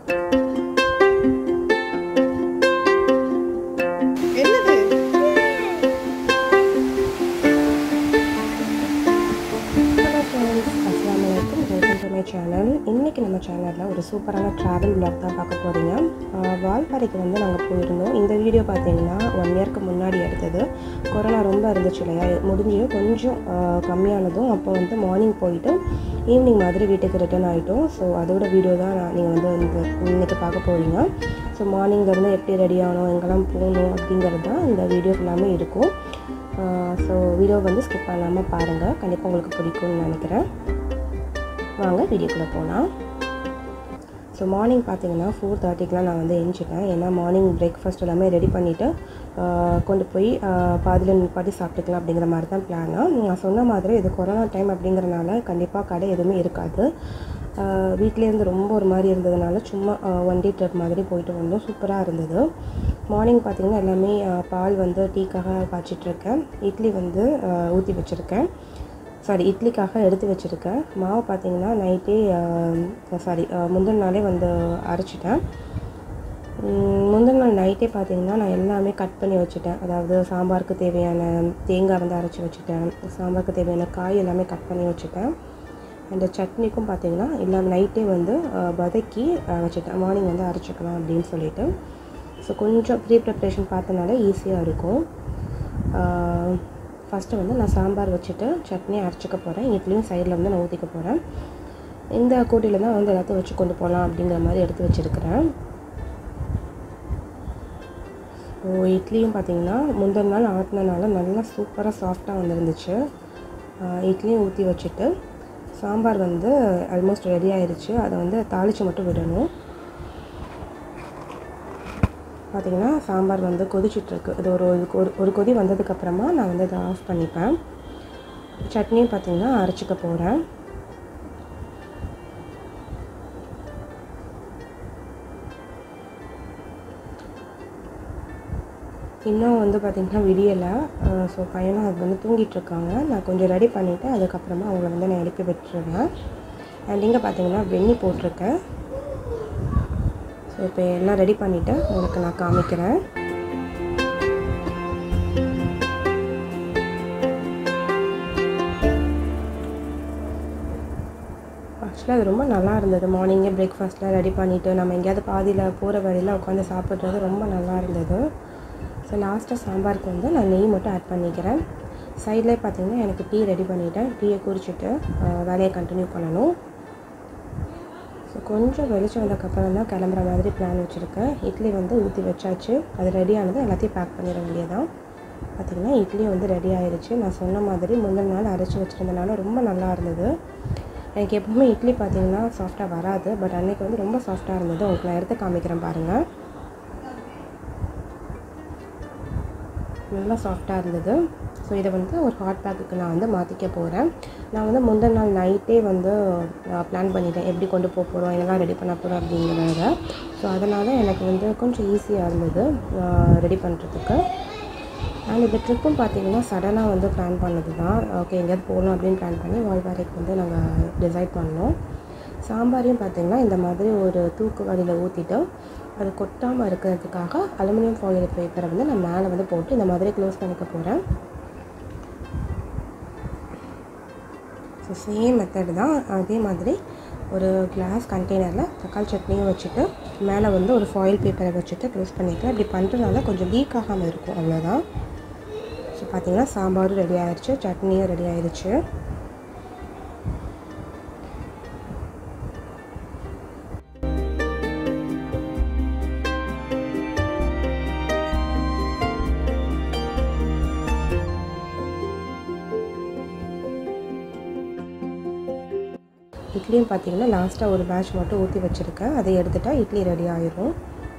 என்னது hello friends அஸ்லாம் வலைக்கம் வெல்கம் டு மை சேனல் இன்றைக்கி நம்ம சேனலில் ஒரு சூப்பரான ட்ராவல் vlog தான் பார்க்க போகிறீங்க வால்பாறைக்கு வந்து நாங்கள் போயிருந்தோம் இந்த வீடியோ பார்த்தீங்கன்னா ஒன் இயர்க்கு முன்னாடி எடுத்தது கொரோனா ரொம்ப இருந்துச்சு இல்லையா முடிஞ்சு கொஞ்சம் ஆஹ், கம்மியானதும் அப்போ வந்து மார்னிங் போயிட்டு ஈவினிங் மாதிரி வீட்டுக்கு ரிட்டர்ன் ஆகிட்டோம் ஸோ அதோட வீடியோ தான் நீங்கள் வந்து இந்த இன்றைக்கி பார்க்க போகிறீங்க ஸோ மார்னிங்லேருந்து எப்படி ரெடி ஆகணும் எங்கெல்லாம் போகணும் அப்படிங்கிறது தான் இந்த வீடியோ எல்லாமே இருக்கும் ஸோ வீடியோ வந்து ஸ்கிப் பண்ணாமல் பாருங்கள் கண்டிப்பாக உங்களுக்கு பிடிக்கும்னு நினைக்கிறேன் வாங்க வீடியோக்குள்ளே போகலாம் ஸோ மார்னிங் பார்த்தீங்கன்னா ஃபோர் தேர்ட்டிக்கெலாம் நான் வந்து எழுந்திட்டேன் ஏன்னா மார்னிங் பிரேக்ஃபாஸ்ட் எல்லாமே ரெடி பண்ணிவிட்டு கொண்டு போய் பாதியில் நிப்பாட்டி சாப்பிட்டுக்கலாம் அப்படிங்கிற மாதிரி தான் பிளானா நான் சொன்ன மாதிரி இது கொரோனா டைம் அப்படிங்கிறனால கண்டிப்பாக கடை எதுவுமே இருக்காது ஆஹ் வீட்டிலேருந்து ரொம்ப ஒரு மாதிரி இருந்ததுனால சும்மா ஒன் டே ட்ரிப் மாதிரி போயிட்டு வந்தோம் சூப்பராக இருந்தது மார்னிங் பார்த்திங்கன்னா எல்லாமே ஆஹ் பால் வந்து டீக்காக காய்ச்சிட்ருக்கேன் இட்லி வந்து ஊற்றி வச்சுருக்கேன் சாரி இட்லிக்காக எடுத்து வச்சுருக்கேன் மாவு பார்த்தீங்கன்னா நைட்டே சாரி முந்தின நாளே வந்து அரைச்சிட்டேன் உம், முந்தின நாள் நைட்டே பார்த்தீங்கன்னா நான் எல்லாமே கட் பண்ணி வச்சுட்டேன் அதாவது சாம்பாருக்கு தேவையான தேங்காய் வந்து அரைச்சி வச்சுட்டேன் சாம்பாருக்கு தேவையான காய் எல்லாமே கட் பண்ணி வச்சுட்டேன் அந்த சட்னிக்கும் பார்த்தீங்கன்னா எல்லாம் நைட்டே வந்து அஹ், வதக்கி அஹ், வச்சுட்டேன் மார்னிங் வந்து அரைச்சிக்கலாம் அப்படின்னு சொல்லிட்டு ஸோ கொஞ்சம் ப்ரீ ப்ரிப்ரேஷன் பார்த்தனால ஈஸியாக இருக்கும் ஃபஸ்ட்டு வந்து நான் சாம்பார் வச்சுட்டு சட்னி அரைச்சிக்க போகிறேன் இட்லியும் சைடில் வந்து நான் ஊற்றிக்க போகிறேன் இந்த கூட்டியில் தான் வந்து எல்லாத்தையும் வச்சு கொண்டு போகலாம் அப்படிங்கிற மாதிரி எடுத்து வச்சுருக்கிறேன் ஸோ இட்லியும் பார்த்தீங்கன்னா முந்தின நாள் ஆட்டினனால நல்லா சூப்பராக சாஃப்டாக வந்துருந்துச்சு ஆஹ் இட்லியும் ஊற்றி வச்சுட்டு சாம்பார் வந்து ஆல்மோஸ்ட் ரெடி ஆயிருச்சு அதை வந்து தாளித்து மட்டும் விடணும் பார்த்தீங்கன்னா சாம்பார் வந்து கொதிச்சிட்ருக்கு இது ஒரு ஒரு ஒரு கொதி வந்ததுக்கப்புறமா நான் வந்து இதை ஆஃப் பண்ணிப்பேன் சட்னியும் பார்த்தீங்கன்னா அரைச்சிக்க போகிறேன் இன்னும் வந்து பார்த்திங்கன்னா விடியலை ஸோ பையனும் அது வந்து தூங்கிட்டு இருக்காங்க நான் கொஞ்சம் ரெடி பண்ணிவிட்டு அதுக்கப்புறமா அவங்கள வந்து நான் எழுப்பி விட்டுருவேன் அண்ட் இங்கே பார்த்தீங்கன்னா வெண்ணி போட்டிருக்கேன் ஸோ இப்போ எல்லாம் ரெடி பண்ணிவிட்டு உங்களுக்கு நான் காமிக்கிறேன் ஆக்சுவலாக அது ரொம்ப நல்லா இருந்தது மார்னிங்கே பிரேக்ஃபாஸ்ட்லாம் ரெடி பண்ணிவிட்டு நம்ம எங்கேயாவது பாதியில் போகிற வழியில் உட்காந்து சாப்பிட்றது ரொம்ப நல்லா இருந்தது ஸோ லாஸ்ட்டாக சாம்பாருக்கு வந்து நான் நெய் மட்டும் ஆட் பண்ணிக்கிறேன் சைட்லேயே பார்த்தீங்கன்னா எனக்கு டீ ரெடி பண்ணிட்டேன் டீயை குறிச்சிட்டு ஆஹ், வேலையை கண்டினியூ பண்ணணும் ஸோ கொஞ்சம் வெளிச்சம் வந்ததுக்கப்புறம் தான் கிளம்புற மாதிரி பிளான் வச்சுருக்கேன் இட்லி வந்து ஊற்றி வச்சாச்சு அது ரெடி ஆனது எல்லாத்தையும் பேக் பண்ணிட வேண்டியதான் பார்த்திங்கன்னா இட்லி வந்து ரெடி ஆயிடுச்சு நான் சொன்ன மாதிரி முந்தின நாள் அரைச்சி வச்சுருந்தனால ரொம்ப நல்லா இருந்தது எனக்கு எப்பவுமே இட்லி பார்த்தீங்கன்னா சாஃப்டாக வராது பட் அன்னைக்கு வந்து ரொம்ப சாஃப்டாக இருந்தது உங்களுக்கு நான் எடுத்து காமிக்கிறேன் பாருங்கள் நல்லா சாஃப்டாக இருந்தது ஸோ இதை வந்து ஒரு ஹாட் பேக்குக்கு நான் வந்து மாற்றிக்க போகிறேன் நான் வந்து முந்தின நாள் நைட்டே வந்து பிளான் பண்ணிட்டேன் எப்படி கொண்டு போக போகிறோம் என்னெல்லாம் ரெடி பண்ண போகிறோம் அப்படிங்கிறத ஸோ அதனால் எனக்கு வந்து கொஞ்சம் ஈஸியாக இருந்தது ரெடி பண்ணுறதுக்கு அண்ட் இந்த ட்ரிப்பும் பார்த்தீங்கன்னா சடனாக வந்து பிளான் பண்ணது தான் ஓகே எங்கேயாவது போகணும் அப்படின்னு பிளான் பண்ணி வால்பாறைக்கு வந்து நாங்கள் டிசைட் பண்ணோம் சாம்பாரையும் பார்த்தீங்கன்னா இந்த மாதிரி ஒரு தூக்கு வடியில் ஊற்றிட்டு அது கொட்டாமல் இருக்கிறதுக்காக அலுமினியம் ஃபாயில் பேப்பரை வந்து நான் மேலே வந்து போட்டு இந்த மாதிரி க்ளோஸ் பண்ணிக்க போகிறேன் ஸோ சேம் மெத்தட் தான் அதே மாதிரி ஒரு கிளாஸ் கண்டெய்னரில் தக்காளி சட்னியும் வச்சுட்டு மேலே வந்து ஒரு ஃபாயில் பேப்பரை வச்சுட்டு க்ளோஸ் பண்ணிக்கிறேன் இப்படி பண்ணுறதுனால கொஞ்சம் லீக் ஆகாமல் இருக்கும் அவ்வளோதான் ஸோ பார்த்தீங்கன்னா சாம்பாரும் ரெடி ஆயிடுச்சு சட்னியும் ரெடி ஆயிடுச்சு இட்லியும் பார்த்தீங்கன்னா லாஸ்ட்டாக ஒரு பேட்ச் மட்டும் ஊற்றி வச்சுருக்கேன் அதை எடுத்துட்டா இட்லி ரெடி ஆயிரும்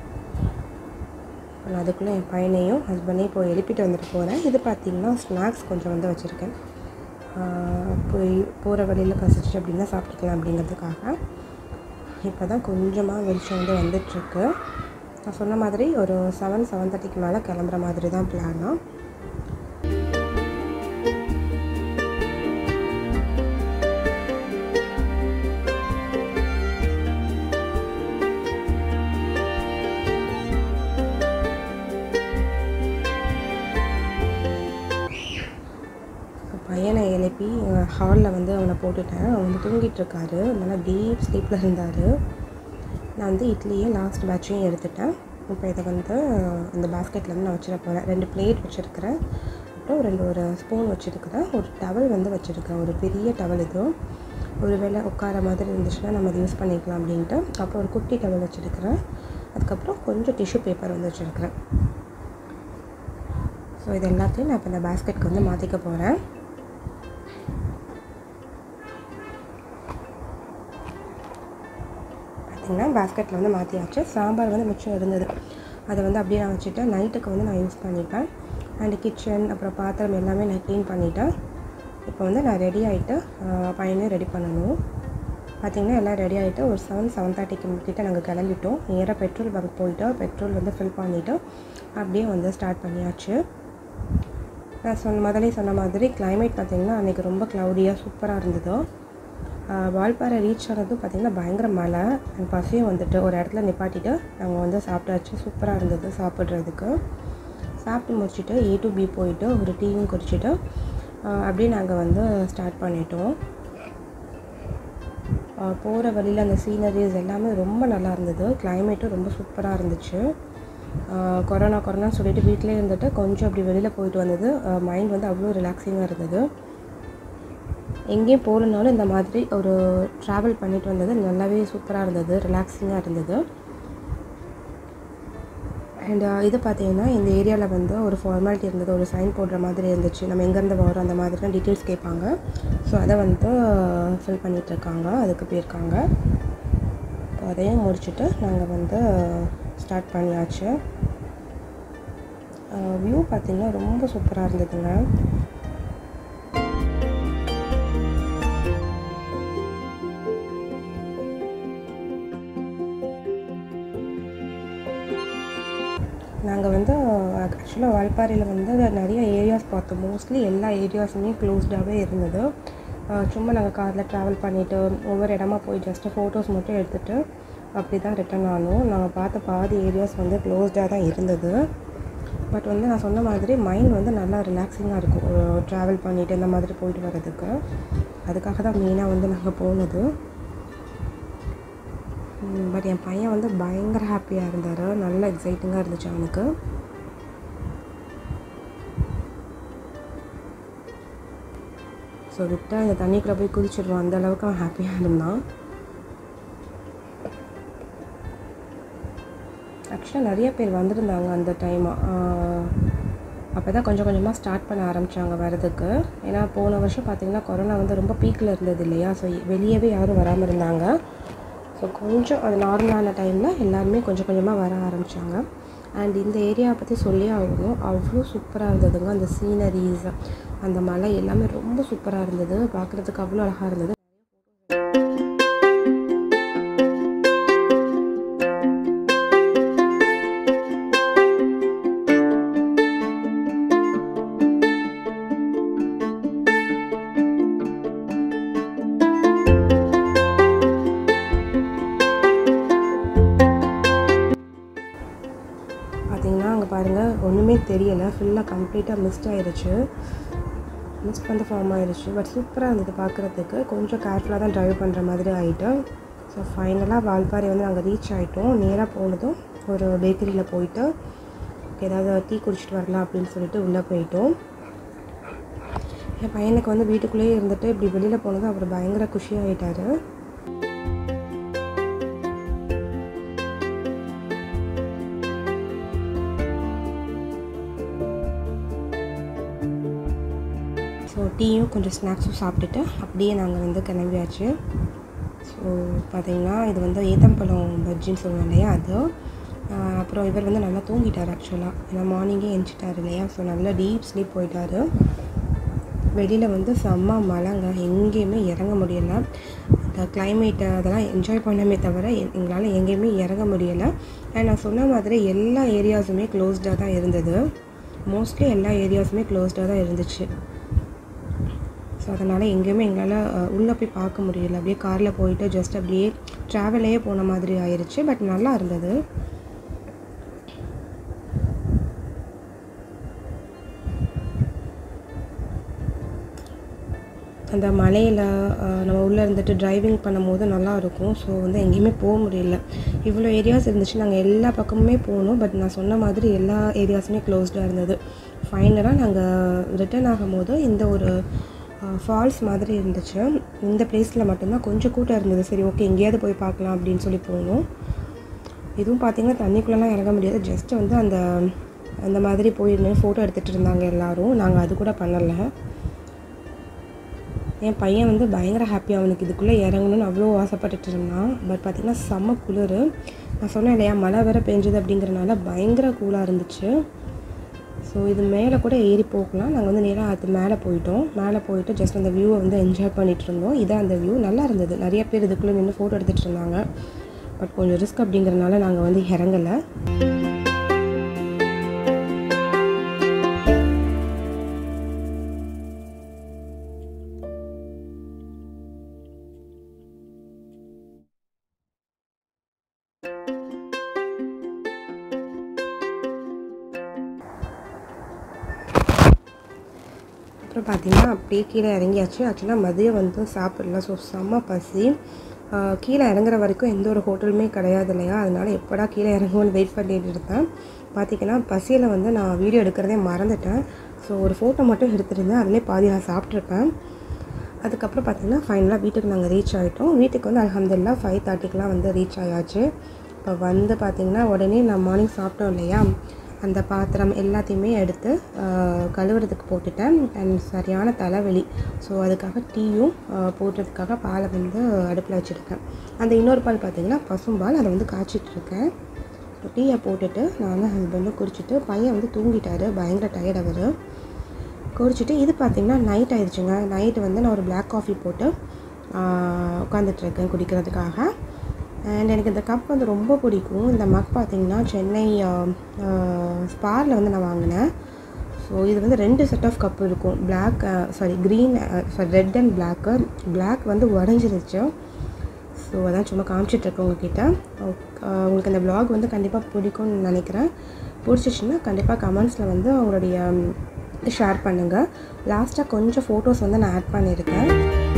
நான் அதுக்குள்ளே என் பையனையும் ஹஸ்பண்டையும் போய் எழுப்பிட்டு வந்துட்டு போகிறேன் இது பார்த்தீங்கன்னா ஸ்நாக்ஸ் கொஞ்சம் வந்து வச்சுருக்கேன் போய் போகிற வழியில் பசிச்சு அப்படின்னா சாப்பிட்டுக்கலாம் அப்படிங்கிறதுக்காக இப்போ தான் கொஞ்சமாக வெளிச்சம் வந்து வந்துட்டுருக்கு நான் சொன்ன மாதிரி ஒரு செவன் செவன் தேர்ட்டிக்கு மேலே கிளம்புற மாதிரி தான் பிளானா போட்டுட்டேன் அவர் வந்து தூங்கிட்டு இருக்காரு நல்லா டீப் ஸ்லீப்பில் இருந்தார் நான் வந்து இட்லியே லாஸ்ட் பேட்சையும் எடுத்துட்டேன் இப்போ இதை வந்து இந்த பேஸ்கெட்டில் வந்து நான் வச்சிட போகிறேன் ரெண்டு பிளேட் வச்சுருக்கிறேன் அப்புறம் ரெண்டு ஒரு ஸ்பூன் வச்சுருக்கிறேன் ஒரு டவல் வந்து வச்சுருக்கேன் ஒரு பெரிய டவல் இது ஒரு வேளை உட்கார மாதிரி இருந்துச்சுன்னா நம்ம அதை யூஸ் பண்ணிக்கலாம் அப்படின்ட்டு அப்புறம் ஒரு குட்டி டவல் வச்சுருக்கிறேன் அதுக்கப்புறம் கொஞ்சம் டிஷ்யூ பேப்பர் வந்து வச்சுருக்கிறேன் ஸோ இது எல்லாத்தையும் நான் இப்போ இந்த பேஸ்கெட்க்கு வந்து மாற்றிக்க போகிறேன் பார்த்திங்கன்னா பேஸ்கெட்டில் வந்து மாற்றியாச்சு சாம்பார் வந்து மிச்சம் இருந்தது அதை வந்து அப்படியே நான் வச்சுட்டு நைட்டுக்கு வந்து நான் யூஸ் பண்ணிப்பேன் அண்டு கிச்சன் அப்புறம் பாத்திரம் எல்லாமே நான் க்ளீன் பண்ணிட்டேன் இப்போ வந்து நான் ரெடி ஆகிட்டு பையனையும் ரெடி பண்ணணும் பார்த்திங்கன்னா எல்லாம் ரெடி ஆகிட்டு ஒரு செவன் செவன் தேர்ட்டிக்கு கிட்ட நாங்கள் கிளம்பிட்டோம் நேராக பெட்ரோல் பங்க் போயிட்டு பெட்ரோல் வந்து ஃபில் பண்ணிவிட்டு அப்படியே வந்து ஸ்டார்ட் பண்ணியாச்சு நான் சொன்ன முதலே சொன்ன மாதிரி கிளைமேட் பார்த்திங்கன்னா அன்றைக்கி ரொம்ப க்ளவுடியாக சூப்பராக இருந்தது வால்பாறை ரீச் ஆனதும் பார்த்திங்கன்னா பயங்கர மழை அண்ட் பசியும் வந்துட்டு ஒரு இடத்துல நிப்பாட்டிட்டு நாங்கள் வந்து சாப்பிட்டாச்சு சூப்பராக இருந்தது சாப்பிட்றதுக்கு சாப்பிட்டு முடிச்சுட்டு ஏ டு பி போயிட்டு ஒரு டீயும் குடிச்சிட்டு அப்படியே நாங்கள் வந்து ஸ்டார்ட் பண்ணிட்டோம் போகிற வழியில் அந்த சீனரிஸ் எல்லாமே ரொம்ப நல்லா இருந்தது கிளைமேட்டும் ரொம்ப சூப்பராக இருந்துச்சு கொரோனா கொரோனா சொல்லிட்டு வீட்டிலே இருந்துட்டு கொஞ்சம் அப்படி வெளியில் போயிட்டு வந்தது மைண்ட் வந்து அவ்வளோ ரிலாக்ஸிங்காக இருந்தது எங்கேயும் போகலனாலும் இந்த மாதிரி ஒரு ட்ராவல் பண்ணிட்டு வந்தது நல்லாவே சூப்பராக இருந்தது ரிலாக்ஸிங்காக இருந்தது அண்ட் இது பார்த்தீங்கன்னா இந்த ஏரியாவில் வந்து ஒரு ஃபார்மாலிட்டி இருந்தது ஒரு சைன் போடுற மாதிரி இருந்துச்சு நம்ம எங்கேருந்து வரோம் அந்த மாதிரிலாம் டீட்டெயில்ஸ் கேட்பாங்க ஸோ அதை வந்து ஃபில் பண்ணிகிட்ருக்காங்க அதுக்கு போயிருக்காங்க ஸோ அதையும் முடிச்சுட்டு நாங்கள் வந்து ஸ்டார்ட் பண்ணியாச்சு வியூ பார்த்திங்கன்னா ரொம்ப சூப்பராக இருந்ததுங்க நாங்கள் வந்து ஆக்சுவலாக வால்பாறையில் வந்து நிறைய ஏரியாஸ் பார்த்தோம் மோஸ்ட்லி எல்லா ஏரியாஸுமே க்ளோஸ்டாகவே இருந்தது சும்மா நாங்கள் காரில் ட்ராவல் பண்ணிவிட்டு ஒவ்வொரு இடமா போய் ஜஸ்ட்டு ஃபோட்டோஸ் மட்டும் எடுத்துகிட்டு அப்படி தான் ரிட்டன் ஆனோம் நாங்கள் பார்த்த பாதி ஏரியாஸ் வந்து க்ளோஸ்டாக தான் இருந்தது பட் வந்து நான் சொன்ன மாதிரி மைண்ட் வந்து நல்லா ரிலாக்ஸிங்காக இருக்கும் ட்ராவல் பண்ணிவிட்டு இந்த மாதிரி போயிட்டு வர்றதுக்கு அதுக்காக தான் மெயினாக வந்து நாங்கள் போனது பட் என் பையன் வந்து பயங்கர ஹாப்பியாக இருந்தார் நல்ல எக்ஸைட்டிங்காக இருந்துச்சு அவனுக்கு ஸோ விட்டால் அந்த தண்ணிக்குள்ளே போய் குதிச்சிடுவான் அந்த அளவுக்கு அவன் ஹாப்பியாக இருந்தான் ஆக்சுவலாக நிறைய பேர் வந்திருந்தாங்க அந்த டைம் அப்போ தான் கொஞ்சம் கொஞ்சமாக ஸ்டார்ட் பண்ண ஆரம்பித்தாங்க வரதுக்கு ஏன்னா போன வருஷம் பார்த்திங்கன்னா கொரோனா வந்து ரொம்ப பீக்கில் இருந்தது இல்லையா ஸோ வெளியவே யாரும் வராமல் இருந்தாங்க ஸோ கொஞ்சம் அது நார்மலான டைமில் எல்லாருமே கொஞ்சம் கொஞ்சமாக வர ஆரம்பித்தாங்க அண்ட் இந்த ஏரியாவை பற்றி சொல்லி ஆகணும் அவ்வளோ சூப்பராக இருந்ததுங்க அந்த சீனரிஸ் அந்த மலை எல்லாமே ரொம்ப சூப்பராக இருந்தது பார்க்குறதுக்கு அவ்வளோ அழகாக இருந்தது பார்த்தீங்கன்னா அங்கே பாருங்கள் ஒன்றுமே தெரியலை ஃபுல்லாக கம்ப்ளீட்டாக மிஸ்ட் ஆயிடுச்சு மிஸ் பண்ண ஃபார்ம் ஆயிடுச்சு பட் சூப்பராக இருந்தது பார்க்குறதுக்கு கொஞ்சம் கேர்ஃபுல்லாக தான் ட்ரைவ் பண்ணுற மாதிரி ஆகிட்டு ஸோ ஃபைனலாக வால்பாறை வந்து நாங்கள் ரீச் ஆகிட்டோம் நேராக போனதும் ஒரு பேக்கரியில் போயிட்டு ஏதாவது டீ குடிச்சிட்டு வரலாம் அப்படின்னு சொல்லிட்டு உள்ளே போயிட்டோம் என் பையனுக்கு வந்து வீட்டுக்குள்ளேயே இருந்துட்டு இப்படி வெளியில் போனதும் அவர் பயங்கர குஷியாகிட்டாரு ஸோ டீயும் கொஞ்சம் ஸ்நாக்ஸும் சாப்பிட்டுட்டு அப்படியே நாங்கள் வந்து கிளம்பியாச்சு ஸோ பார்த்தீங்கன்னா இது வந்து ஏத்தம்பழம் பஜ்ஜின்னு சொல்லுவோம் இல்லையா அது ஆஹ் அப்புறம் இவர் வந்து நல்லா தூங்கிட்டார் ஆக்சுவலாக ஏன்னா மார்னிங்கே எந்திச்சிட்டார் இல்லையா ஸோ நல்லா டீப் ஸ்லீப் போயிட்டார் வெளியில் வந்து செம்ம மழைங்க எங்கேயுமே இறங்க முடியலை அந்த கிளைமேட்டை அதெல்லாம் என்ஜாய் பண்ணமே தவிர எ- எங்களால் எங்கேயுமே இறங்க முடியலை அண்ட் நான் சொன்ன மாதிரி எல்லா ஏரியாஸுமே க்ளோஸ்டாக தான் இருந்தது மோஸ்ட்லி எல்லா ஏரியாஸுமே க்ளோஸ்டாக தான் இருந்துச்சு ஸோ அதனால் எங்கேயுமே எங்களால் உள்ளே போய் பார்க்க முடியல அப்படியே காரில் போயிட்டு ஜஸ்ட் அப்படியே ட்ராவலே போன மாதிரி ஆயிடுச்சு பட் நல்லா இருந்தது அந்த மலையில் நம்ம உள்ளே இருந்துட்டு டிரைவிங் பண்ணும்போது நல்லா இருக்கும் ஸோ வந்து எங்கேயுமே போக முடியல இவ்வளோ ஏரியாஸ் இருந்துச்சு நாங்கள் எல்லா பக்கமுமே போனோம் பட் நான் சொன்ன மாதிரி எல்லா ஏரியாஸுமே க்ளோஸ்டாக இருந்தது ஃபைனலாக நாங்கள் ரிட்டர்ன் ஆகும்போது இந்த ஒரு ஃபால்ஸ் மாதிரி இருந்துச்சு இந்த பிளேஸில் மட்டும்தான் கொஞ்சம் கூட்டம் இருந்தது சரி ஓகே எங்கேயாவது போய் பார்க்கலாம் அப்படின்னு சொல்லி போனோம் இதுவும் பார்த்தீங்கன்னா தண்ணிக்குள்ளெலாம் இறங்க முடியாது ஜஸ்ட் வந்து அந்த அந்த மாதிரி போயிருந்தேன் ஃபோட்டோ எடுத்துகிட்டு இருந்தாங்க எல்லோரும் நாங்கள் அது கூட பண்ணலை என் பையன் வந்து பயங்கர ஹாப்பி அவனுக்கு இதுக்குள்ளே இறங்கணும்னு அவ்வளோ ஆசைப்பட்டுட்டு இருந்தான் பட் பார்த்திங்கன்னா செம்ம குளிர் நான் சொன்னேன் இல்லையா மழை வேறு பெஞ்சுது அப்படிங்கிறனால பயங்கர கூலாக இருந்துச்சு ஸோ இது மேலே கூட ஏறி போகலாம் நாங்கள் வந்து நேராக அது மேலே போயிட்டோம் மேலே போயிட்டு ஜஸ்ட் அந்த வியூவை வந்து என்ஜாய் பண்ணிகிட்டு இருந்தோம் இதான் அந்த வியூ நல்லா இருந்தது நிறைய பேர் இதுக்குள்ளே நின்று ஃபோட்டோ எடுத்துகிட்டு இருந்தாங்க பட் கொஞ்சம் ரிஸ்க் அப்படிங்கிறனால நாங்கள் வந்து இறங்கலை அப்புறம் பார்த்தீங்கன்னா அப்படியே கீழே இறங்கியாச்சு ஆக்சுவலாக மதியம் வந்து சாப்பிடல ஸோ செம்ம பசி ஆஹ் கீழே இறங்குற வரைக்கும் எந்த ஒரு ஹோட்டலுமே கிடையாது இல்லையா அதனால் எப்படா கீழே இறங்குவோன்னு வெயிட் பண்ணிட்டு இருந்தேன் பார்த்தீங்கன்னா பசியில் வந்து நான் வீடியோ எடுக்கிறதே மறந்துட்டேன் ஸோ ஒரு ஃபோட்டோ மட்டும் எடுத்திருந்தேன் அதிலே பாதி நான் சாப்பிட்ருப்பேன் அதுக்கப்புறம் பார்த்தீங்கன்னா ஃபைனலாக வீட்டுக்கு நாங்கள் ரீச் ஆகிட்டோம் வீட்டுக்கு வந்து அலமதுல்லா ஃபைவ் தேர்ட்டிக்கெலாம் வந்து ரீச் ஆயாச்சு இப்போ வந்து பார்த்திங்கன்னா உடனே நான் மார்னிங் சாப்பிட்டோம் இல்லையா அந்த பாத்திரம் எல்லாத்தையுமே எடுத்து ஆஹ், கழுவுறதுக்கு போட்டுட்டேன் அண்ட் சரியான தலைவலி ஸோ அதுக்காக டீயும் ஆஹ், போடுறதுக்காக பாலை வந்து அடுப்பில் வச்சுருக்கேன் அந்த இன்னொரு பால் பார்த்திங்கன்னா பசும்பால் அதை வந்து காய்ச்சிட்டு இருக்கேன் ஸோ டீயை போட்டுட்டு நான் ஹஸ்பண்டும் குடிச்சிட்டு பையன் வந்து தூங்கிட்டாரு பயங்கர டயர்ட் அவர் குடிச்சிட்டு இது பார்த்திங்கன்னா நைட் ஆயிடுச்சுங்க நைட்டு வந்து நான் ஒரு பிளாக் காஃபி போட்டு உட்காந்துட்ருக்கேன் குடிக்கிறதுக்காக அண்ட் எனக்கு இந்த கப் வந்து ரொம்ப பிடிக்கும் இந்த மக் பார்த்திங்கன்னா சென்னை ஸ்பாரில் வந்து நான் வாங்கினேன் ஸோ இது வந்து ரெண்டு செட் ஆஃப் கப் இருக்கும் black sorry green sorry red and black black வந்து உடஞ்சிருச்சு ஸோ அதான் சும்மா காமிச்சிட்ருக்கேன் உங்ககிட்ட உங்களுக்கு இந்த vlog வந்து கண்டிப்பாக பிடிக்கும்னு நினைக்கிறேன் பிடிச்சிச்சின்னா கண்டிப்பாக கமெண்ட்ஸில் வந்து உங்களுடைய ஷேர் பண்ணுங்கள் லாஸ்ட்டாக கொஞ்சம் ஃபோட்டோஸ் வந்து நான் ஆட் பண்ணியிருக்கேன்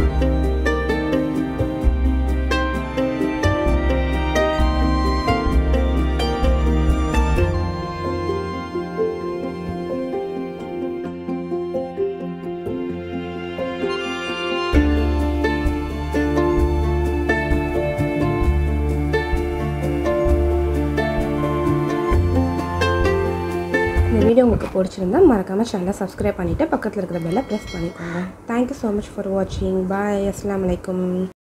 இந்த வீடியோ உங்களுக்கு பிடிச்சிருந்தா மறக்காமல் சேனலை சப்ஸ்கிரைப் பண்ணிவிட்டு பக்கத்தில் இருக்கிற பெல்லை ப்ரெஸ் பண்ணிக்கோங்க தேங்க்யூ ஸோ மச் ஃபார் வாட்சிங் பாய் அஸ்லாம் வலைக்கம்